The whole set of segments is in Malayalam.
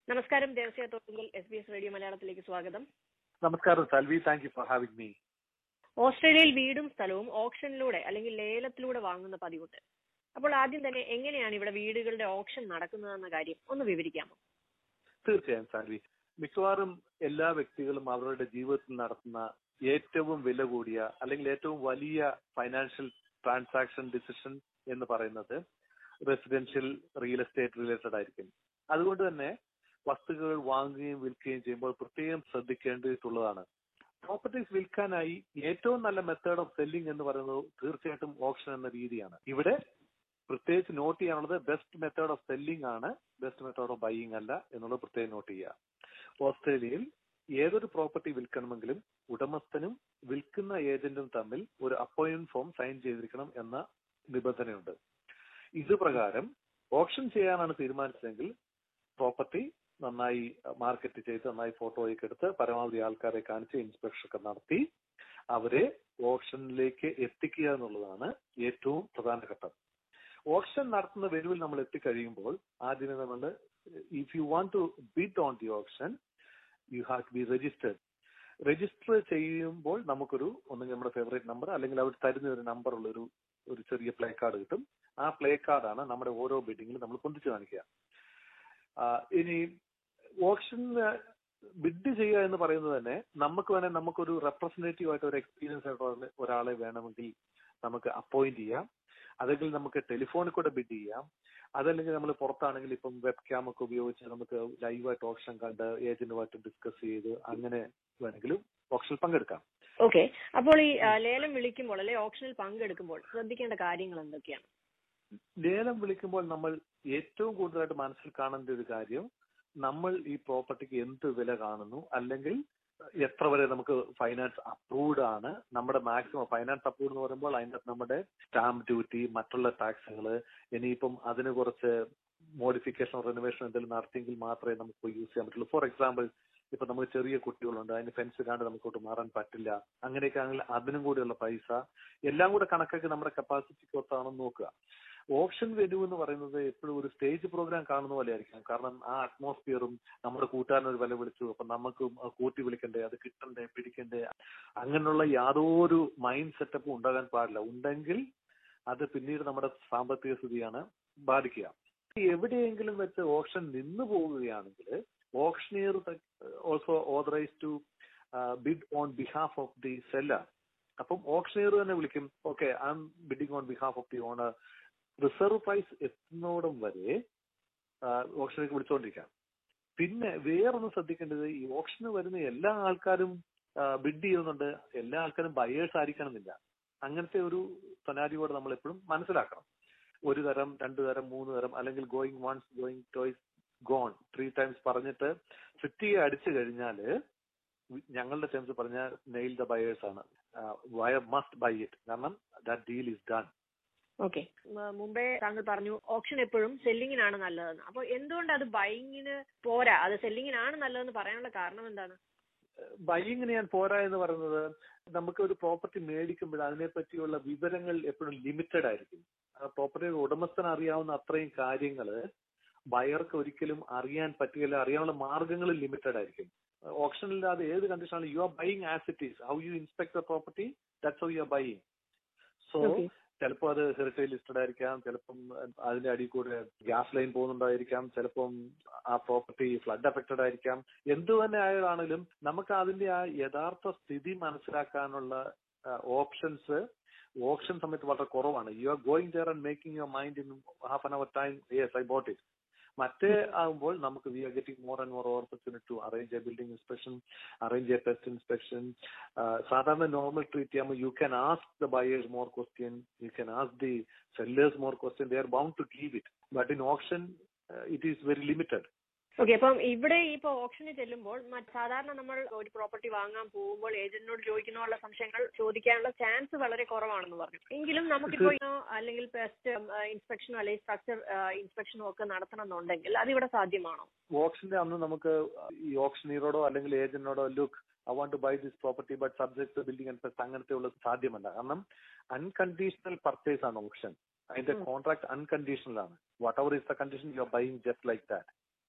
നമസ്കാരം Devasya Thottungal S B S radio മലയാളത്തിലേക്ക് സ്വാഗതം നമസ്കാരം Salvi thank you for having me ഓസ്ട്രേലിയയിൽ വീടും സ്ഥലവും ഓപ്ഷനിലൂടെ അല്ലെങ്കിൽ ലേലത്തിലൂടെ വാങ്ങുന്ന പതിവുണ്ട് അപ്പോൾ ആദ്യം തന്നെ എങ്ങനെയാണ് ഇവിടെ വീടുകളുടെ ഓപ്ഷൻ നടക്കുന്നതെന്ന കാര്യം ഒന്ന് വിവരിക്കാമോ തീർച്ചയായും സാൽവി മിക്കവാറും എല്ലാ വ്യക്തികളും അവരുടെ ജീവിതത്തിൽ നടത്തുന്ന ഏറ്റവും വില കൂടിയ അല്ലെങ്കിൽ ഏറ്റവും വലിയ ഫൈനാൻഷ്യൽ ട്രാൻസാക്ഷൻ ഡിസിഷൻ എന്ന് പറയുന്നത് റെസിഡൻഷ്യൽ റിയൽ എസ്റ്റേറ്റ് റിലേറ്റഡ് ആയിരിക്കും അതുകൊണ്ട് തന്നെ വസ്തുക്കൾ വാങ്ങുകയും വിൽക്കുകയും ചെയ്യുമ്പോൾ പ്രത്യേകം ശ്രദ്ധിക്കേണ്ടിയിട്ടുള്ളതാണ് പ്രോപ്പർട്ടീസ് വിൽക്കാനായി ഏറ്റവും നല്ല മെത്തേഡ് ഓഫ് സെല്ലിംഗ് എന്ന് പറയുന്നത് തീർച്ചയായിട്ടും ഓപ്ഷൻ എന്ന രീതിയാണ് ഇവിടെ പ്രത്യേകിച്ച് നോട്ട് ചെയ്യാനുള്ളത് ബെസ്റ്റ് മെത്തേഡ് ഓഫ് സെല്ലിംഗ് ആണ് ബെസ്റ്റ് മെത്തേഡ് ഓഫ് ബൈയിങ് അല്ല എന്നുള്ളത് പ്രത്യേകം നോട്ട് ചെയ്യുക ഓസ്ട്രേലിയയിൽ ഏതൊരു പ്രോപ്പർട്ടി വിൽക്കണമെങ്കിലും ഉടമസ്ഥനും വിൽക്കുന്ന ഏജന്റും തമ്മിൽ ഒരു അപ്പോയിന്റ്മെന്റ് ഫോം സൈൻ ചെയ്തിരിക്കണം എന്ന നിബന്ധനയുണ്ട് ഇത് പ്രകാരം ഓപ്ഷൻ ചെയ്യാനാണ് തീരുമാനിച്ചതെങ്കിൽ പ്രോപ്പർട്ടി നന്നായി മാർക്കറ്റ് ചെയ്ത് നന്നായി ഫോട്ടോയൊക്കെ എടുത്ത് പരമാവധി ആൾക്കാരെ കാണിച്ച് ഇൻസ്പെക്ഷൻ ഒക്കെ നടത്തി അവരെ ഓപ്ഷനിലേക്ക് എത്തിക്കുക എന്നുള്ളതാണ് ഏറ്റവും പ്രധാന ഘട്ടം ഓപ്ഷൻ നടത്തുന്ന വെനുവിൽ നമ്മൾ എത്തിക്കഴിയുമ്പോൾ ആദ്യമേ നമ്മൾ if you want to bid on the auction you have to be registered register ചെയ്യുമ്പോൾ നമുക്കൊരു ഒന്നെങ്കിൽ നമ്മുടെ ഫേവറേറ്റ് നമ്പർ അല്ലെങ്കിൽ അവർ തരുന്ന ഒരു നമ്പർ ഉള്ള ഒരു ഒരു ചെറിയ പ്ലേ കാർഡ് കിട്ടും ആ പ്ലേ കാർഡാണ് നമ്മുടെ ഓരോ ബിഡിങ്ങിലും നമ്മൾ പൊന്തിച്ചു കാണിക്കുക ഇനി ഓപ്ഷന് ബിഡ് ചെയ്യുക എന്ന് പറയുന്നത് തന്നെ നമുക്ക് വേണേൽ നമുക്കൊരു റെപ്രസെന്റേറ്റീവ് ആയിട്ട് ഒരു എക്സ്പീരിയൻസ് ആയിട്ട് ഒരാളെ വേണമെങ്കിൽ നമുക്ക് അപ്പോയിന്റ് ചെയ്യാം അല്ലെങ്കിൽ നമുക്ക് ടെലിഫോണിൽ കൂടെ ബിഡ് ചെയ്യാം അതല്ലെങ്കിൽ നമ്മൾ പുറത്താണെങ്കിൽ ഇപ്പം വെബ് ക്യാം ഒക്കെ ഉപയോഗിച്ച് നമുക്ക് ലൈവായിട്ട് ഓപ്ഷൻ കണ്ട് ഏജന്റുമായിട്ട് ഡിസ്കസ് ചെയ്ത് അങ്ങനെ വേണമെങ്കിലും ഓപ്ഷനിൽ പങ്കെടുക്കാം ഓക്കെ അപ്പോൾ ഈ ലേലം വിളിക്കുമ്പോൾ അല്ലെ ഓപ്ഷനിൽ പങ്കെടുക്കുമ്പോൾ ശ്രദ്ധിക്കേണ്ട കാര്യങ്ങൾ എന്തൊക്കെയാണ് ലേലം വിളിക്കുമ്പോൾ നമ്മൾ ഏറ്റവും കൂടുതലായിട്ട് മനസ്സിൽ കാണേണ്ട ഒരു കാര്യം നമ്മൾ ഈ പ്രോപ്പർട്ടിക്ക് എന്ത് വില കാണുന്നു അല്ലെങ്കിൽ എത്ര വരെ നമുക്ക് ഫൈനാൻസ് അപ്രൂവ്ഡ് ആണ് നമ്മുടെ മാക്സിമം ഫൈനാൻസ് അപ്രൂവ്ഡ് എന്ന് പറയുമ്പോൾ അതിൻ്റെ നമ്മുടെ സ്റ്റാമ്പ് ഡ്യൂട്ടി മറ്റുള്ള ടാക്സുകൾ ഇനിയിപ്പം അതിന് കുറച്ച് മോഡിഫിക്കേഷൻ റിനോവേഷൻ എന്തെങ്കിലും നടത്തിയെങ്കിൽ മാത്രമേ നമുക്ക് യൂസ് ചെയ്യാൻ പറ്റുള്ളൂ ഫോർ എക്സാമ്പിൾ ഇപ്പൊ നമുക്ക് ചെറിയ കുട്ടികളുണ്ട് അതിന് ഫെൻസ് ഇടാണ്ട് നമുക്കോട്ട് മാറാൻ പറ്റില്ല അങ്ങനെയൊക്കെ ആണെങ്കിൽ അതിനും കൂടിയുള്ള പൈസ എല്ലാം കൂടെ കണക്കാക്കി നമ്മുടെ കപ്പാസിറ്റിക്ക് ഒത്താണെന്ന് നോക്കുക ഓപ്ഷൻ വെനു എന്ന് പറയുന്നത് എപ്പോഴും ഒരു സ്റ്റേജ് പ്രോഗ്രാം കാണുന്ന പോലെ ആയിരിക്കും കാരണം ആ അറ്റ്മോസ്ഫിയറും നമ്മുടെ കൂട്ടുകാരൻ ഒരു വില വിളിച്ചു അപ്പൊ നമുക്ക് കൂട്ടി വിളിക്കണ്ടേ അത് കിട്ടണ്ടേ പിടിക്കണ്ടേ അങ്ങനെയുള്ള യാതൊരു മൈൻഡ് സെറ്റപ്പും ഉണ്ടാകാൻ പാടില്ല ഉണ്ടെങ്കിൽ അത് പിന്നീട് നമ്മുടെ സാമ്പത്തിക സ്ഥിതിയാണ് ബാധിക്കുക എവിടെയെങ്കിലും വെച്ച് ഓപ്ഷൻ നിന്നു പോവുകയാണെങ്കിൽ auctioneer also authorise to bid on behalf of the seller അപ്പം ഓപ്ഷനിയർ തന്നെ വിളിക്കും okay I'm bidding on behalf of the owner reserve price എത്തുന്നോടം വരെ ഓപ്ഷനിലേക്ക് വിളിച്ചുകൊണ്ടിരിക്കാം പിന്നെ വേറൊന്ന് ശ്രദ്ധിക്കേണ്ടത് ഈ ഓപ്ഷന് വരുന്ന എല്ലാ ആൾക്കാരും ബിഡ് ചെയ്യുന്നുണ്ട് എല്ലാ ആൾക്കാരും ബയേഴ്സ് ആയിരിക്കണമെന്നില്ല അങ്ങനത്തെ ഒരു സനാരിയോട് നമ്മൾ എപ്പോഴും മനസ്സിലാക്കണം ഒരു തരം രണ്ടു തരം മൂന്ന് തരം അല്ലെങ്കിൽ going once going twice gone three times പറഞ്ഞിട്ട് സിറ്റിയെ അടിച്ചു കഴിഞ്ഞാല് ഞങ്ങളുടെ ടേംസ് പറഞ്ഞ നെയിൽ ദ ബയേഴ്സ് ആണ് വയർ മസ്റ്റ് ബൈ ഇറ്റ് കാരണം that deal is done okay മുമ്പേ താങ്കൾ പറഞ്ഞു ഓപ്ഷൻ എപ്പോഴും സെല്ലിങ്ങിനാണ് നല്ലതെന്ന് അപ്പോൾ എന്തുകൊണ്ട് അത് ബൈങ്ങിന് പോരാ അത് സെല്ലിങ്ങിനാണ് നല്ലതെന്ന് പറയാനുള്ള കാരണം എന്താണ് ബൈയിങ്ങിന് ഞാൻ പോരാ എന്ന് പറയുന്നത് നമുക്ക് ഒരു പ്രോപ്പർട്ടി മേടിക്കുമ്പോൾ അതിനെ പറ്റിയുള്ള വിവരങ്ങൾ എപ്പോഴും ലിമിറ്റഡ് ആയിരിക്കും ആ പ്രോപ്പർട്ടിയുടെ ഉടമസ്ഥന് അറിയാവുന്ന അത്രയും കാര്യങ്ങൾ ബയർക്ക് ഒരിക്കലും അറിയാൻ പറ്റുകയില്ല അറിയാനുള്ള മാർഗങ്ങൾ ലിമിറ്റഡ് ആയിരിക്കും ഓപ്ഷനില്ലാതെ ഏത് കണ്ടീഷനാണ് you are buying as it is how you inspect the property that's how you are buying so ചിലപ്പോൾ അത് ഹെറിറ്റേജ് ലിസ്റ്റഡ് ആയിരിക്കാം ചിലപ്പം അതിന്റെ അടിയിൽ കൂടെ ഗ്യാസ് ലൈൻ പോകുന്നുണ്ടായിരിക്കാം ചിലപ്പം ആ പ്രോപ്പർട്ടി ഫ്ലഡ് അഫക്റ്റഡ് ആയിരിക്കാം എന്തു തന്നെ ആയതാണെങ്കിലും നമുക്ക് അതിന്റെ ആ യഥാർത്ഥ സ്ഥിതി മനസ്സിലാക്കാനുള്ള ഓപ്ഷൻസ് ഓപ്ഷൻ സമയത്ത് വളരെ കുറവാണ് you are going there and making your mind in half an hour time yes I bought it മറ്റേ ആകുമ്പോൾ നമുക്ക് we are getting more and more opportunity to arrange a building inspection arrange a pest inspection സാധാരണ നോർമൽ ട്രീറ്റ് ചെയ്യുമ്പോൾ you can ask the buyers more question you can ask the sellers more question they are bound to give it but in auction it is very limited okay അപ്പം ഇവിടെ ഇപ്പൊ ഓപ്ഷനിൽ ചെല്ലുമ്പോൾ സാധാരണ നമ്മൾ ഒരു പ്രോപ്പർട്ടി വാങ്ങാൻ പോകുമ്പോൾ ഏജന്റിനോട് ചോദിക്കുന്നതിനുള്ള സംശയങ്ങൾ ചോദിക്കാനുള്ള ചാൻസ് വളരെ കുറവാണെന്ന് പറഞ്ഞു എങ്കിലും നമുക്കിപ്പോ അല്ലെങ്കിൽ പെസ്റ്റ് ഇൻസ്പെക്ഷനോ അല്ലെങ്കിൽ സ്ട്രക്ചർ ഇൻസ്പെക്ഷനോ ഒക്കെ നടത്തണം എന്നുണ്ടെങ്കിൽ അതിവിടെ സാധ്യമാണോ ഓപ്ഷന്റെ അന്ന് നമുക്ക് ഈ ഓപ്ഷനീറോടോ അല്ലെങ്കിൽ ഏജന്റിനോടോ look I want to buy this property but subject to building and pest അങ്ങനത്തെ ഉള്ളത് സാധ്യമല്ല കാരണം അൺകണ്ടീഷണൽ പർച്ചേസ് ആണ് ഓപ്ഷൻ അതിന്റെ കോൺട്രാക്ട് അൺകണ്ടീഷണൽ ആണ് whatever is the condition you are buying just like that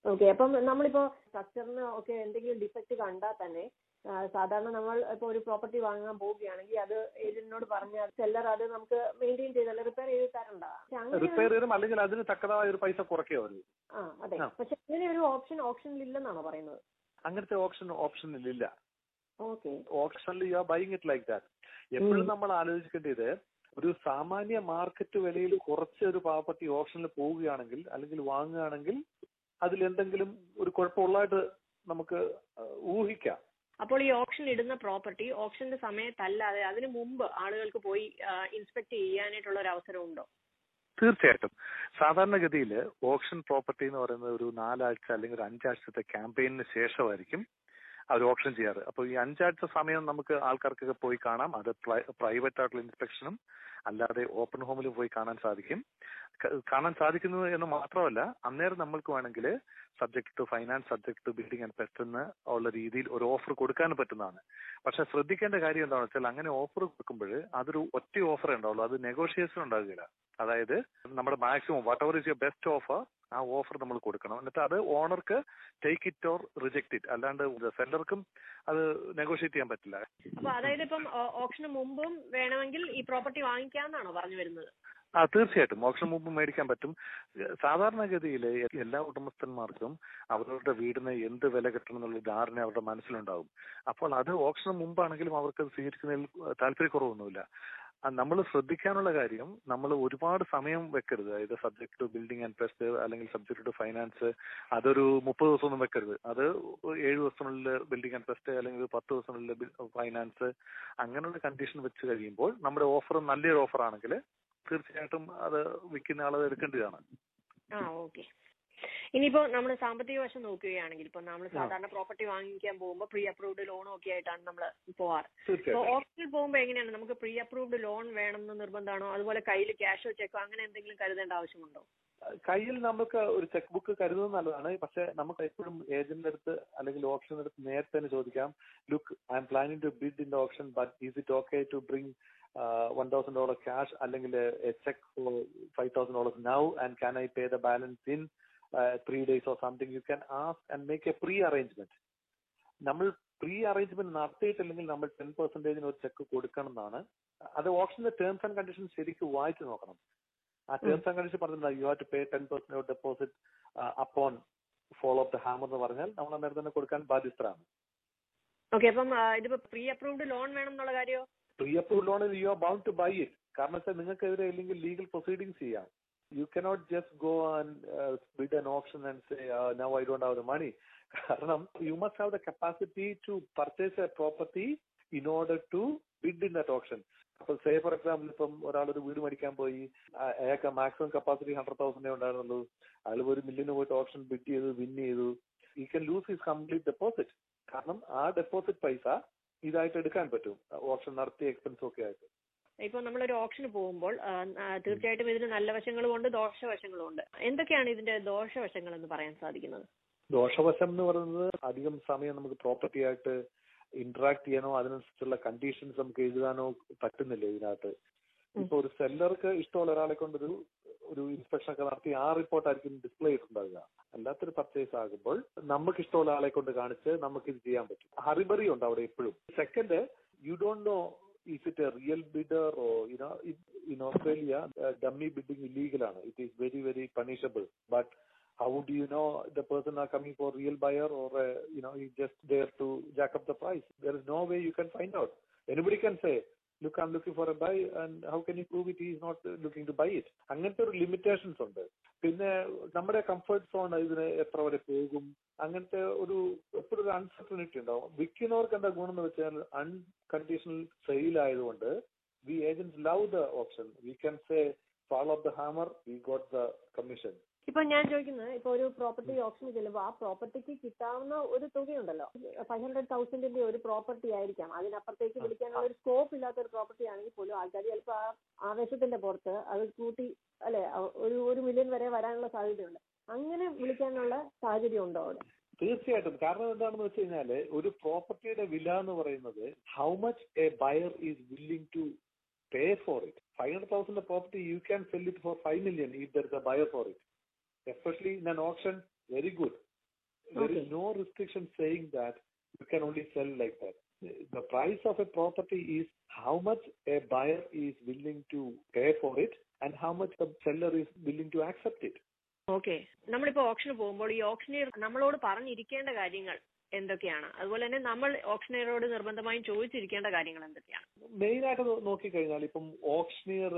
okay അപ്പം നമ്മളിപ്പോ സ്ട്രക്ചറിന് ഒക്കെ എന്തെങ്കിലും ഡിഫക്റ്റ് കണ്ടാൽ തന്നെ ആ, സാധാരണ നമ്മൾ ഇപ്പൊ ഒരു പ്രോപ്പർട്ടി വാങ്ങാൻ പോവുകയാണെങ്കിൽ അത് ഏജന്റിനോട് പറഞ്ഞാൽ സെല്ലർ അത് നമുക്ക് മെയിൻറ്റെയിൻ ചെയ്തല്ല റിപ്പയർ ചെയ്ത് തരണ്ട പക്ഷെ അങ്ങനെ റിപ്പയർ ചെയ്യണം അല്ലെങ്കിൽ അതിന് തക്കതായ ഒരു പൈസ കുറയ്ക്കുക അവർ ആ അതെ ആ. പക്ഷെ അങ്ങനെ ഒരു ഓപ്ഷൻ ഓപ്ഷനിൽ ഇല്ലെന്നാണോ പറയുന്നത് അങ്ങനത്തെ ഓപ്ഷൻ ഓപ്ഷനിലില്ല ഓക്കെ ഓപ്ഷനിൽ you are buying it like that എപ്പോഴും നമ്മൾ ആലോചിക്കേണ്ടത് ഒരു സാമാന്യ മാർക്കറ്റ് വിലയിൽ കുറച്ച് ഒരു പ്രോപ്പർട്ടി ഓപ്ഷനിൽ പോവുകയാണെങ്കിൽ അല്ലെങ്കിൽ വാങ്ങുകയാണെങ്കിൽ അതിൽ എന്തെങ്കിലും ഒരു കുഴപ്പമുള്ളതായിട്ട് നമുക്ക് അഹ് ഊഹിക്കാം അപ്പോൾ ഈ ഓപ്ഷൻ ഇടുന്ന പ്രോപ്പർട്ടി ഓപ്ഷന്റെ സമയത്തല്ലാതെ അതിനു മുമ്പ് ആളുകൾക്ക് പോയി ഇൻസ്പെക്ട് ചെയ്യാനായിട്ടുള്ള ഒരു അവസരം ഉണ്ടോ തീർച്ചയായിട്ടും സാധാരണഗതിയിൽ ഓപ്ഷൻ പ്രോപ്പർട്ടി എന്ന് പറയുന്നത് ഒരു നാലാഴ്ച അല്ലെങ്കിൽ ഒരു അഞ്ചാഴ്ചത്തെ ക്യാമ്പയിന് ശേഷമായിരിക്കും അവർ ഓപ്ഷൻ ചെയ്യാറ് അപ്പോൾ ഈ അഞ്ചാഴ്ച സമയം നമുക്ക് ആൾക്കാർക്കൊക്കെ പോയി കാണാം അത് പ്രൈവറ്റ് ആയിട്ടുള്ള ഇൻസ്പെക്ഷനും അല്ലാതെ ഓപ്പൺ ഹോമിൽ പോയി കാണാൻ സാധിക്കും ക- കാണാൻ സാധിക്കുന്നത് എന്ന് മാത്രമല്ല അന്നേരം നമ്മൾക്ക് വേണമെങ്കിൽ subject to finance subject to building and pest എന്ന് ഉള്ള രീതിയിൽ ഒരു ഓഫർ കൊടുക്കാൻ പറ്റുന്നതാണ് പക്ഷെ ശ്രദ്ധിക്കേണ്ട കാര്യം എന്താണെന്ന് വെച്ചാൽ അങ്ങനെ ഓഫർ കൊടുക്കുമ്പോൾ അതൊരു ഒറ്റ ഓഫറേ ഉണ്ടാവുള്ളൂ അത് നെഗോഷിയേഷൻ ഉണ്ടാകുകയില്ല അതായത് നമ്മുടെ maximum whatever is your best offer ആ ഓഫർ നമ്മൾ കൊടുക്കണം എന്നിട്ട് അത് ഓണർക്ക് take it or reject it അല്ലാണ്ട് സെല്ലർക്കും അത് നെഗോഷിയേറ്റ് ചെയ്യാൻ പറ്റില്ല അപ്പൊ അതായത് ഇപ്പം ഓപ്ഷന് മുമ്പും വേണമെങ്കിൽ ഈ പ്രോപ്പർട്ടി വാങ്ങിക്കാന്നാണോ പറഞ്ഞു വരുന്നത് ആ തീർച്ചയായിട്ടും ഓപ്ഷൻ മുമ്പ് മേടിക്കാൻ പറ്റും ഏഹ് സാധാരണഗതിയിൽ എല്ലാ ഉടമസ്ഥന്മാർക്കും അവരുടെ വീടിന് എന്ത് വില കിട്ടണം എന്നുള്ള ധാരണ അവരുടെ മനസ്സിലുണ്ടാവും അപ്പോൾ അത് ഓപ്ഷന് മുമ്പാണെങ്കിലും അവർക്ക് അത് സ്വീകരിക്കുന്നതിൽ താല്പര്യക്കുറവൊന്നുമില്ല നമ്മൾ ശ്രദ്ധിക്കാനുള്ള കാര്യം നമ്മൾ ഒരുപാട് സമയം വെക്കരുത് അതായത് subject to building and pest അല്ലെങ്കിൽ സബ്ജക്ട് ടു ഫൈനാൻസ് അതൊരു മുപ്പത് ദിവസമൊന്നും വെക്കരുത് അത് ഏഴ് ദിവസത്തിനുള്ളിൽ ബിൽഡിംഗ് ആൻഡ് പെസ്റ്റ് അല്ലെങ്കിൽ ഒരു പത്ത് ദിവസത്തിനുള്ളിൽ ഫൈനാൻസ് അങ്ങനെയുള്ള കണ്ടീഷൻ വെച്ച് കഴിയുമ്പോൾ നമ്മുടെ ഓഫർ നല്ലൊരു ഓഫർ ആണെങ്കിൽ തീർച്ചയായിട്ടും അത് വിൽക്കുന്ന ആളത് എടുക്കേണ്ടതാണ് ആ ഓക്കെ ഇനിയിപ്പോ നമ്മൾ സാമ്പത്തിക വശം നോക്കുകയാണെങ്കിൽ ഇപ്പൊ നമ്മൾ സാധാരണ പ്രോപ്പർട്ടി വാങ്ങിക്കാൻ പോകുമ്പോൾ പ്രീ അപ്രൂവ്ഡ് ലോണും ഒക്കെ ആയിട്ടാണ് നമ്മൾ പോവാറ് അപ്പൊ തീർച്ചയായിട്ടും ഓപ്ഷനിൽ പോകുമ്പോൾ എങ്ങനെയാണ് നമുക്ക് പ്രീ അപ്രൂവ്ഡ് ലോൺ വേണമെന്ന് നിർബന്ധമാണോ അതുപോലെ കയ്യിൽ ക്യാഷോ ചെക്കോ അങ്ങനെ എന്തെങ്കിലും കരുതേണ്ട ആവശ്യമുണ്ടോ കയ്യിൽ നമുക്ക് ഒരു ചെക്ക് ബുക്ക് കരുതുന്നത് നല്ലതാണ് പക്ഷെ നമുക്ക് എപ്പോഴും ഏജന്റിന്റെ അടുത്ത് അല്ലെങ്കിൽ ഓപ്ഷന്റെ അടുത്ത് നേരത്തെ തന്നെ ചോദിക്കാം look I'm planning to bid in the auction but is it okay to bring one thousand dollar cash അല്ലെങ്കിൽ a cheque for five thousand dollars now and can I pay the balance in three days or something you can ask and make a pre arrangement നമ്മൾ പ്രീ അറേഞ്ച്മെന്റ് നടത്തിയിട്ടില്ലെങ്കിൽ നമ്മൾ ടെൻ പെർസെന്റേജിന് ഒരു ചെക്ക് കൊടുക്കണം എന്നാണ് അത് ഓപ്ഷന്റെ ടേംസ് ആൻഡ് കണ്ടീഷൻസ് ശരിക്കും വായിച്ചു നോക്കണം ആ ടേംസ് ആൻഡ് കണ്ടീഷൻ പറഞ്ഞിട്ടുണ്ട് you have to pay ten percent deposit upon fall of the hammer എന്ന് പറഞ്ഞാൽ നമ്മൾ അന്നേരം തന്നെ കൊടുക്കാൻ ബാധ്യസ്ഥരാണ് ഓക്കെ അപ്പം ആ, ഇതിപ്പോ പ്രീ അപ്രൂവ്ഡ് ലോൺ വേണം എന്നുള്ള കാര്യമോ pre approve loan you are bound to buy it കാരണം വെച്ചാൽ നിങ്ങൾക്കെതിരെ ഇല്ലെങ്കിൽ ലീഗൽ പ്രൊസീഡിങ്സ് ചെയ്യാം you cannot just go and bid an auction and say now I don't have the money കാരണം you must have the capacity to purchase a property in order to bid in that auction അപ്പൊ സേ ഫോർ എക്സാമ്പിൾ ഇപ്പം ഒരാൾ ഒരു വീട് മേടിക്കാൻ പോയി ആ- അയാൾക്ക് മാക്സിമം കപ്പാസിറ്റി ഹൺഡ്രഡ് തൗസൻഡേ ഉണ്ടായിരുന്നുള്ളൂ അയാൾ ഒരു മില്യന് പോയിട്ട് ഓപ്ഷൻ ബിഡ് ചെയ്തു വിൻ ചെയ്തു ഈ can lose his complete deposit കാരണം ആ ഡെപ്പോസിറ്റ് പൈസ ഇതായിട്ട് എടുക്കാൻ പറ്റും ഓപ്ഷൻ നടത്തിയ എക്സ്പെൻസും ഒക്കെ ആയിട്ട് ഇപ്പൊ നമ്മളൊരു ഓപ്ഷന് പോകുമ്പോൾ ആ, ആ, തീർച്ചയായിട്ടും ഇതിന് നല്ല വശങ്ങളും ഉണ്ട് ദോഷവശങ്ങളും ഉണ്ട് എന്തൊക്കെയാണ് ഇതിന്റെ ദോഷവശങ്ങൾ എന്ന് പറയാൻ സാധിക്കുന്നത് ദോഷവശം എന്ന് പറയുന്നത് അധികം സമയം നമുക്ക് പ്രോപ്പർട്ടി ആയിട്ട് ഇന്ററാക്ട് ചെയ്യാനോ അതിനനുസരിച്ചുള്ള കണ്ടീഷൻസ് നമുക്ക് എഴുതാനോ പറ്റുന്നില്ല ഇതിനകത്ത് ഇപ്പൊ ഒരു സെല്ലർക്ക് ഇഷ്ടമുള്ള ഒരാളെ കൊണ്ടൊരു ഒരു ഇൻസ്പെക്ഷൻ ഒക്കെ നടത്തി ആ റിപ്പോർട്ട് ആയിരിക്കും ഡിസ്പ്ലേ ചെയ്തിട്ടുണ്ടാവുക അല്ലാത്തൊരു പർച്ചേസ് ആകുമ്പോൾ നമുക്ക് ഇഷ്ടമുള്ള ആളെ കൊണ്ട് കാണിച്ച് നമുക്ക് ഇത് ചെയ്യാൻ പറ്റും ഹറിബറി ഉണ്ട് അവിടെ എപ്പോഴും second you don't know if it a real bidder oh you know in Australia dummy bidding illegal ആണ് it is very very punishable but how do you know the person are coming for real buyer or uh, you know he's just there to jack up the price there is no way you can find out anybody can say look i'm looking for a buy and how can you prove it he is not uh, looking to buy it അങ്ങനത്തെ ഒരു ലിമിറ്റേഷൻസ് ഉണ്ട് പിന്നെ നമ്മുടെ കംഫർട്ട് സോൺ ഇതിന് എത്ര വരെ പോകും അങ്ങനത്തെ ഒരു എപ്പോഴും ഒരു അൺസർട്ടനിറ്റി ഉണ്ടാവും വിൽക്കുന്നവർക്ക് എന്താ ഗുണം എന്ന് വെച്ചാൽ അൺകണ്ടീഷണൽ സെയിൽ ആയതുകൊണ്ട് we agents love the auction we can say fall of the hammer we got the commission ഇപ്പൊ ഞാൻ ചോദിക്കുന്നത് ഇപ്പൊ ഒരു പ്രോപ്പർട്ടി ഓപ്ഷന് ചെല്ലുമ്പോൾ ആ പ്രോപ്പർട്ടിക്ക് കിട്ടാവുന്ന ഒരു തുകയുണ്ടല്ലോ ഫൈവ് ഹൺഡ്രഡ് തൗസൻഡിന്റെ ഒരു പ്രോപ്പർട്ടി ആയിരിക്കാം അതിനപ്പുറത്തേക്ക് വിളിക്കാനുള്ള ഒരു സ്കോപ്പ് ഇല്ലാത്ത ഒരു പ്രോപ്പർട്ടി ആണെങ്കിൽ പോലും ആൾക്കാർ ചിലപ്പോൾ ആ ആവേശത്തിന്റെ പുറത്ത് അത് കൂട്ടി അല്ലെ ഒരു ഒരു മില്യൺ വരെ വരാനുള്ള സാധ്യതയുണ്ട് അങ്ങനെ വിളിക്കാനുള്ള സാഹചര്യം ഉണ്ടോ അവിടെ തീർച്ചയായിട്ടും കാരണം എന്താണെന്ന് വെച്ച് കഴിഞ്ഞാല് ഒരു പ്രോപ്പർട്ടിയുടെ വില എന്ന് പറയുന്നത് how much a buyer is willing to pay for it five hundred thousand property you can sell it for five million if there is a buyer for it especially in an auction very good there is Okay. no restriction saying that you can only sell like that. The price of a property is how much a buyer is willing to pay for it and how much the seller is willing to accept it. Okay നമ്മളിപ്പോ ഓപ്ഷന് പോകുമ്പോൾ ഈ ഓപ്ഷനിയർ നമ്മളോട് പറഞ്ഞിരിക്കേണ്ട കാര്യങ്ങൾ എന്തൊക്കെയാണ് അതുപോലെ തന്നെ നമ്മൾ ഓപ്ഷനിയറോട് നിർബന്ധമായും ചോദിച്ചിരിക്കേണ്ട കാര്യങ്ങൾ എന്തൊക്കെയാണ് മെയിൻ ആയിട്ട് നോ- നോക്കിക്കഴിഞ്ഞാൽ ഇപ്പം ഓപ്ഷനിയർ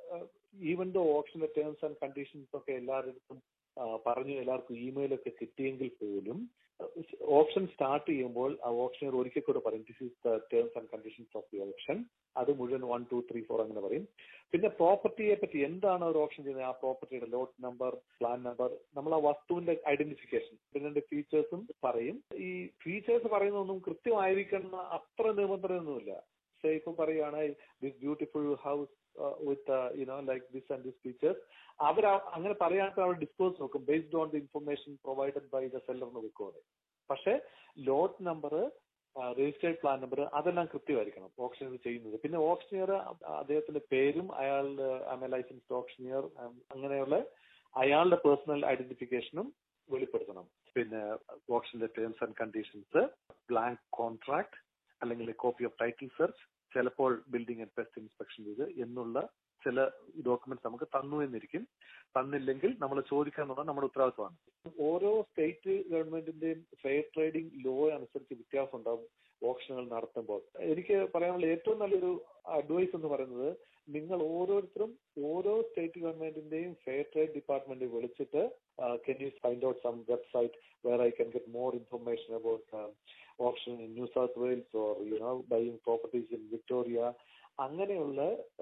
ഈവൻ ദോ ഓപ്ഷന്റെ ടേംസ് ആൻഡ് കണ്ടീഷൻസ് ഒക്കെ എല്ലാവരുടെ പറഞ്ഞു എല്ലാവർക്കും ഇമെയിൽ ഒക്കെ കിട്ടിയെങ്കിൽ പോലും ഓപ്ഷൻ സ്റ്റാർട്ട് ചെയ്യുമ്പോൾ ആ ഓപ്ഷനിയർ ഒരിക്കൽ കൂടെ പറയും this is the terms and conditions of the auction അത് മുഴുവൻ വൺ ടു ത്രീ ഫോർ അങ്ങനെ പറയും പിന്നെ പ്രോപ്പർട്ടിയെ പറ്റി എന്താണ് ഒരു ഓപ്ഷൻ ചെയ്യുന്നത് ആ പ്രോപ്പർട്ടിയുടെ ലോട്ട് നമ്പർ പ്ലാൻ നമ്പർ നമ്മൾ ആ വസ്തുവിന്റെ ഐഡന്റിഫിക്കേഷൻ പിന്നെ അതിന്റെ ഫീച്ചേഴ്സും പറയും ഈ ഫീച്ചേഴ്സ് പറയുന്നതൊന്നും കൃത്യമായിരിക്കണം അത്ര നിബന്ധനയൊന്നുമില്ല സേ ഇപ്പൊ പറയുകയാണ് this beautiful house with you know like this and this features അവർ അങ്ങനെ പറയാത്ത അവർ ഡിസ്ക്ലോസ് നോക്കും based on the information provided by the seller എന്ന് വെക്കുവാണ് പക്ഷെ lot number registered plan number അതെല്ലാം കൃത്യമായിരിക്കണം ഓപ്ഷനിയർ ചെയ്യുന്നത് പിന്നെ ഓപ്ഷനിയർ അദ്ദേഹത്തിന്റെ പേരും അയാളുടെ ലൈസൻസ്ഡ് ഓപ്ഷനിയർ അങ്ങനെയുള്ള അയാളുടെ പേഴ്സണൽ ഐഡന്റിഫിക്കേഷനും വെളിപ്പെടുത്തണം പിന്നെ ഓപ്ഷന്റെ terms and conditions blank contract അല്ലെങ്കിൽ കോപ്പി ഓഫ് ടൈറ്റിൽ സെർച്ച് ചിലപ്പോൾ ബിൽഡിംഗ് ആൻഡ് പെസ്റ്റ് ഇൻസ്പെക്ഷൻ ചെയ്ത് എന്നുള്ള ചില ഡോക്യുമെന്റ്സ് നമുക്ക് തന്നു എന്നിരിക്കും തന്നില്ലെങ്കിൽ നമ്മൾ ചോദിക്കുക എന്നുള്ളത് നമ്മുടെ ഉത്തരവാദിത്വമാണ് ഓരോ സ്റ്റേറ്റ് ഗവൺമെന്റിന്റെയും ഫെയർ ട്രേഡിംഗ് ലോ അനുസരിച്ച് വ്യത്യാസം ഉണ്ടാവും ഓപ്ഷനുകൾ നടത്തുമ്പോൾ എനിക്ക് പറയാനുള്ള ഏറ്റവും നല്ലൊരു അഡ്വൈസ് എന്ന് പറയുന്നത് നിങ്ങൾ ഓരോരുത്തരും ഓരോ സ്റ്റേറ്റ് ഗവൺമെന്റിന്റെയും ഫെയർ ട്രേഡ് ഡിപ്പാർട്ട്മെന്റ് വിളിച്ചിട്ട് can you find out some website where I can get more information about auction in New South Wales or you know buying properties in Victoria അങ്ങനെയുള്ള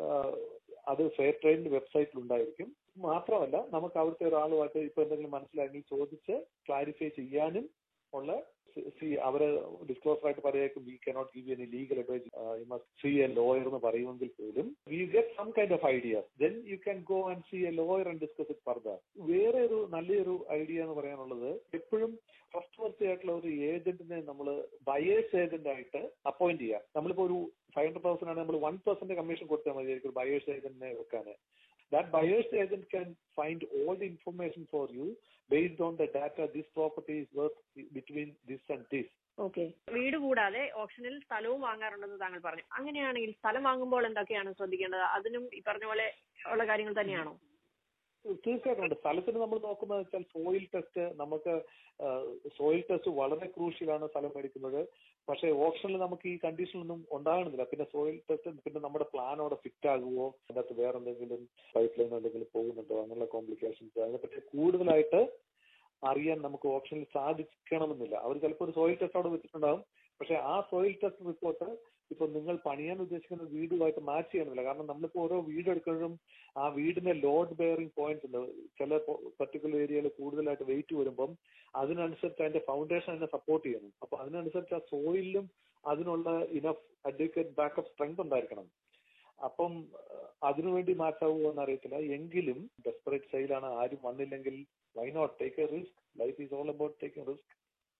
അത് ഫെയർ ട്രേഡിന്റെ വെബ്സൈറ്റിൽ ഉണ്ടായിരിക്കും മാത്രമല്ല നമുക്ക് അവിടുത്തെ ഒരാളുമായിട്ട് ഇപ്പൊ എന്തെങ്കിലും മനസ്സിലായെങ്കിൽ ചോദിച്ച് ക്ലാരിഫൈ ചെയ്യാനും ഉള്ള സി അവര് ഡിസ്ക്ലോസർ ആയിട്ട് പറയാക്കും we cannot give any legal advice you must see a lawyer എന്ന് പറയുമെങ്കിൽ പോലും we get some kind of idea then you can go and see a lawyer and discuss it further വേറെ ഒരു നല്ലൊരു ഐഡിയ എന്ന് പറയാനുള്ളത് എപ്പോഴും ഫസ്റ്റ് വർത്തി ആയിട്ടുള്ള ഒരു ഏജന്റിനെ നമ്മൾ ബയേഴ്സ് ഏജന്റ് ആയിട്ട് അപ്പോയിന്റ് ചെയ്യാം നമ്മളിപ്പോ ഒരു ഫൈവ് ഹൺഡ്രഡ് തൗസൻഡ് ആണ് നമ്മൾ വൺ പെർസെന്റ് കമ്മീഷൻ കൊടുത്താൽ മതി ഒരു ബയേഴ്സ് ഏജന്റിനെ വെക്കാന് that buyer's agent can find all the information for you based on the data this property is worth between this and this okay വീട് കൂടാതെ ഓപ്ഷനിൽ സ്ഥലവും വാങ്ങാറുണ്ടെന്ന് താങ്കൾ പറഞ്ഞു അങ്ങനെയാണെങ്കിൽ സ്ഥലം വാങ്ങുമ്പോൾ എന്തൊക്കെയാണ് ശ്രദ്ധിക്കേണ്ടത് അതിനും ഈ പറഞ്ഞ പോലെ ഉള്ള കാര്യങ്ങൾ തന്നെയാണോ തീർച്ചയായിട്ടും ഉണ്ട് സ്ഥലത്തിന് നമ്മൾ നോക്കുന്നത് വെച്ചാൽ സോയിൽ ടെസ്റ്റ് നമുക്ക് സോയിൽ ടെസ്റ്റ് വളരെ ക്രൂഷ്യലാണ് സ്ഥലം മേടിക്കുന്നത് പക്ഷേ ഓപ്ഷനിൽ നമുക്ക് ഈ കണ്ടീഷനൊന്നും ഉണ്ടാകണമെന്നില്ല പിന്നെ സോയിൽ ടെസ്റ്റ് പിന്നെ നമ്മുടെ പ്ലാൻ അവിടെ ഫിറ്റ് ആകുമോ അതിനകത്ത് വേറെ എന്തെങ്കിലും പൈപ്പ് ലൈൻ എന്തെങ്കിലും പോകുന്നുണ്ടോ അങ്ങനെയുള്ള കോംപ്ലിക്കേഷൻസ് അതിനെപ്പറ്റി കൂടുതലായിട്ട് അറിയാൻ നമുക്ക് ഓപ്ഷനിൽ സാധിക്കണമെന്നില്ല അവർ ചിലപ്പോൾ ഒരു സോയിൽ ടെസ്റ്റ് അവിടെ വെച്ചിട്ടുണ്ടാവും പക്ഷെ ആ സോയിൽ ടെസ്റ്റ് റിപ്പോർട്ട് ഇപ്പൊ നിങ്ങൾ പണിയാൻ ഉദ്ദേശിക്കുന്ന വീടുമായിട്ട് മാച്ച് ചെയ്യണമെന്നില്ല കാരണം നമ്മളിപ്പോ ഓരോ വീട് എടുക്കുമ്പോഴും ആ വീടിന്റെ ലോഡ് ബെയറിംഗ് പോയിന്റ്സ് ഉണ്ട് ചില പർട്ടിക്കുലർ ഏരിയയിൽ കൂടുതലായിട്ട് വെയിറ്റ് വരുമ്പം അതിനനുസരിച്ച് അതിന്റെ ഫൗണ്ടേഷൻ അതിനെ സപ്പോർട്ട് ചെയ്യണം അപ്പൊ അതിനനുസരിച്ച് ആ സോയിലും അതിനുള്ള ഇനഫ് അഡ്വക്കേറ്റ് ബാക്കപ്പ് സ്ട്രെങ്ത് ഉണ്ടായിരിക്കണം അപ്പം അതിനുവേണ്ടി മാറ്റാവുമോ എന്ന് അറിയത്തില്ല എങ്കിലും ഡെസ്പറേറ്റ് സെയിലാണ് ആരും വന്നില്ലെങ്കിൽ why not take a risk life is all about taking risk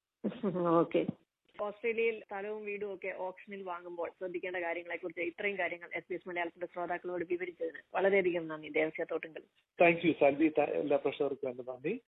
okay ഓസ്ട്രേലിയയിൽ സ്ഥലവും വീടും ഒക്കെ ഓപ്ഷനിൽ വാങ്ങുമ്പോൾ ശ്രദ്ധിക്കേണ്ട കാര്യങ്ങളെ കുറിച്ച് ഇത്രയും കാര്യങ്ങൾ എസ് ബി എസ് മലയാളത്തിന്റെ ശ്രോതാക്കളോട് വിവരിച്ചതിന് വളരെയധികം നന്ദി ദേവസ്യ തോട്ടുങ്കൽ താങ്ക് യു സാൽവി എല്ലാ പ്രഷർക്കും എന്റെ നന്ദി